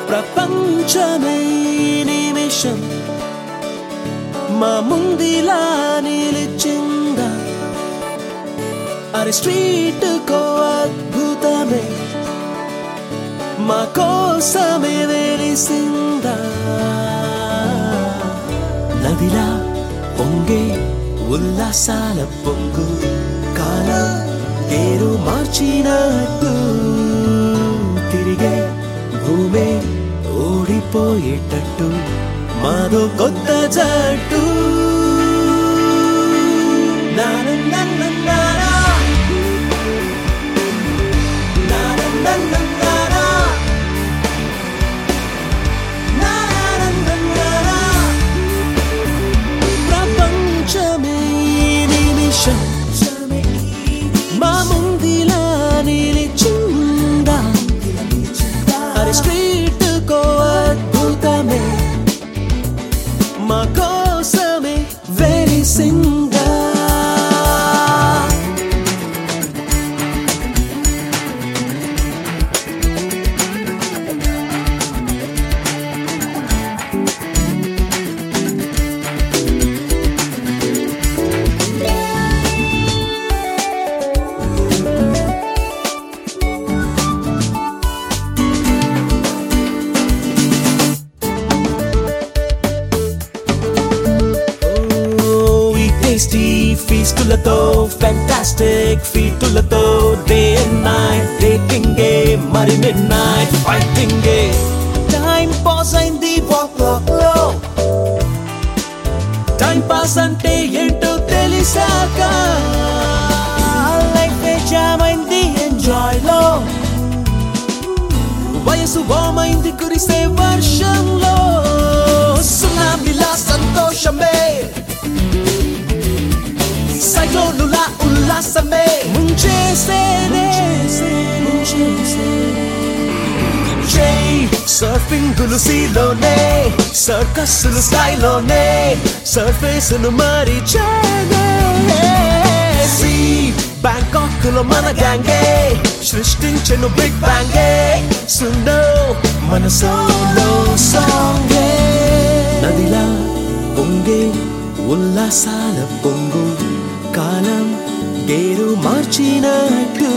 ప్రపంచమే ఈ నిమిషం మా ముందిలా నిలిచిందా అరే స్ట్రీట్ కో అద్భుతమే మా కోసమే వెలిసిందా నదిలా పొంగే ఉల్లాసాల పొంగు కాలం పేరు మార్చినట్టు తిరిగే భూమే ఓడిపోయేటట్టు మాదో కొత్త జట్టు నాన నన్న నానా. నాన నన్న నానా. నాన నన్న నానా. ప్రపంచమే ఈ నిమిషం మా ముందిలా నిలిచిందా అరే స్ట్రీట్ కో అద్భుతమే మా కోసమే వెలిసిందా ఈ టేస్టీ ఫీస్టులతో ఫ్యాంటాస్టిక్ ఫీటులతో డే అండ్ నైట్ డేటింగ్ మరి midnight fighting time pass అయింది వాక్ వాక్ లో టైం పాస్ అంటే ఏంటో తెలిసాక లైఫ్ జామ్ అయింది ఎంజాయ్ లో వయసు వామైంది కురిసే వర్షంలో సునామిలా సంతోషమే సైక్లోనులా ఉల్లాసమే ముంచేసేనే సర్ఫింగ్ సీలోనే సర్కస్సులు స్కైలోనే సర్ఫేస్ ను మరి చేసి బ్యాంకాక్ లో మన గ్యాంగే సృష్టించను బిగ్ బ్యాంగే సుందో మన సోలో సాంగే నదిలా పొంగే ఉల్లాసాల పొంగు కాలం గేరు మార్చినట్టు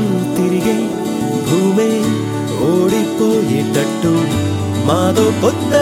తిరిగే భూమే ఓడిపోయేటట్టు మాదో కొత్త